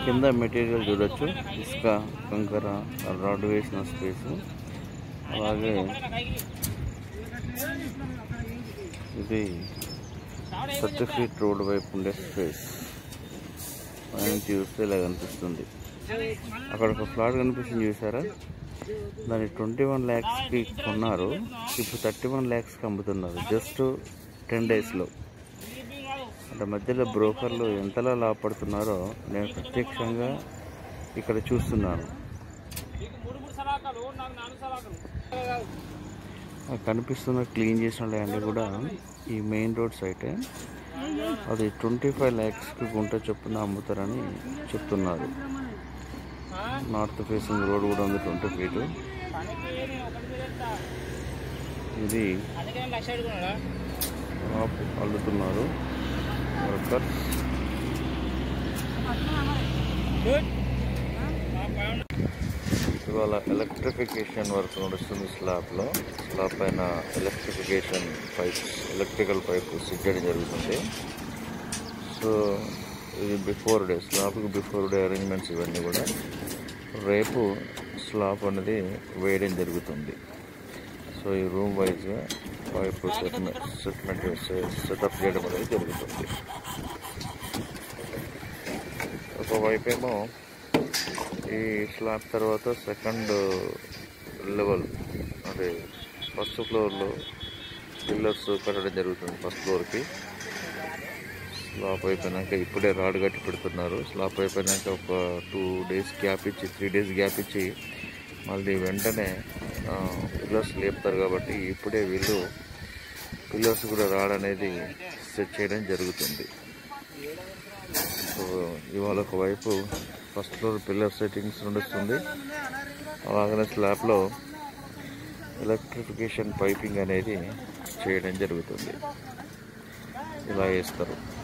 కింద మెటీరియల్ చూడొచ్చు ఇసుక కంకర రాడ్ వేసిన స్పేస్ అలాగే ఇది థర్టీ ఫీట్ రోడ్ వైపు ఉండే స్పేస్ పైన చూస్తే ఇలా కనిపిస్తుంది అక్కడ ఒక ఫ్లాట్ కనిపిస్తుంది చూసారా దాన్ని ట్వంటీ వన్ ల్యాక్స్కి కొన్నారు ఇప్పుడు థర్టీ వన్ ల్యాక్స్కి అమ్ముతున్నారు జస్ట్ టెన్ డేస్లో అంటే మధ్యలో బ్రోకర్లు ఎంతలా లాభపడుతున్నారో నేను ప్రత్యక్షంగా ఇక్కడ చూస్తున్నాను ఆ కనిపిస్తున్న క్లీన్ చేసిన ల్యాండ్ కూడా ఈ మెయిన్ రోడ్ సైటే అది ట్వంటీ ఫైవ్ ల్యాక్స్కి గుంట చొప్పున అమ్ముతారని చెప్తున్నారు నార్త్ ఫేసింగ్ రోడ్ కూడా ఉంది ట్వంటీ ఫీట్ ఇది రాప్ అల్లుతున్నారు వర్కర్స్ ఇవాళ ఎలక్ట్రిఫికేషన్ వర్క్ నడుస్తుంది స్లాబ్లో స్లాబ్ పైన electrification pipes electrical pipe sit చేయడం జరుగుతుంది సో ఇది బిఫోర్ డే స్లాబ్కి బిఫోర్ డే అరేంజ్మెంట్స్ ఇవన్నీ కూడా రేపు స్లాబ్ అనేది వేయడం జరుగుతుంది సో ఈ రూమ్ వైజ్గా పైప్ సెట్మెంట్ సెట్మెంట్ సెటప్ చేయడం అనేది జరుగుతుంది ఒకవైపు ఏమో ఈ స్లాబ్ తర్వాత సెకండ్ లెవెల్ అంటే ఫస్ట్ ఫ్లోర్లో పిల్లర్స్ కట్టడం జరుగుతుంది ఫస్ట్ ఫ్లోర్కి స్లాబ్ అయిపోయినాక ఇప్పుడే రాడ్ కట్టి పెడుతున్నారు స్లాబ్ అయిపోయినాక ఒక టూ డేస్ గ్యాప్ ఇచ్చి త్రీ డేస్ గ్యాప్ ఇచ్చి మళ్ళీ వెంటనే పిల్లర్స్ లేపుతారు కాబట్టి ఇప్పుడే వీళ్ళు పిల్లర్స్ కూడా రాడ్ అనేది సెట్ చేయడం జరుగుతుంది సో ఇవాళ ఒకవైపు ఫస్ట్ ఫ్లోర్ పిల్లర్ సెట్టింగ్స్ నడుస్తుంది అలాగనే స్లాబ్లో ఎలక్ట్రిఫికేషన్ పైపింగ్ అనేది చేయడం జరుగుతుంది ఇలా వేస్తారు